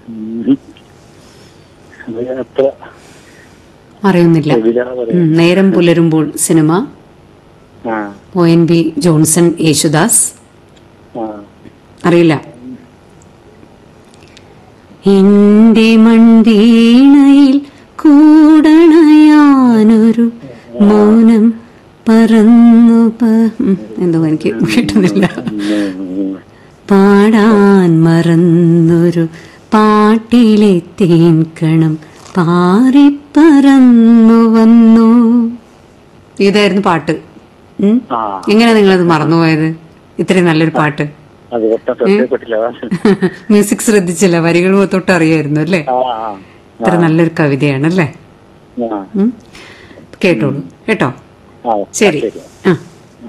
ഉം. അത് അത്ര അറിയുന്നില്ല ശരിയാ പറയാ ഉം, നേരം പുലരുമ്പോൾ സിനിമ ആ O N V Johnson Yesudas ആ അറിയില്ല എന്റെ മൺവീണയിൽ കൂടണയാനൊരു മൗനം പറന്നു പ- ഉം, എന്തോ എനിക്ക് കിട്ടുന്നില്ല ഉം. പാടാൻ മറന്നൊരു പാട്ടിലെ തേൻകണം പാറിപ്പറന്നു വന്നു ഇതായിരുന്നു പാട്ട് ഉം? ആ എങ്ങനെ നിങ്ങളത് മറന്നുപോയത് ഇത്രയും നല്ലൊരു പാട്ട് അത് ഒട്ടും ശ്രദ്ധപ്പെട്ടില്ല മ്യൂസിക് ശ്രദ്ധിച്ചില്ല വരികൾ തൊട്ട് അറിയായിരുന്നു അല്ലേ ആ ആ ഇത്ര നല്ലൊരു കവിതയാണ് അല്ലേ ആ ഉം? കേട്ടോളൂ കേട്ടോ ആ ശരി ശരി ആ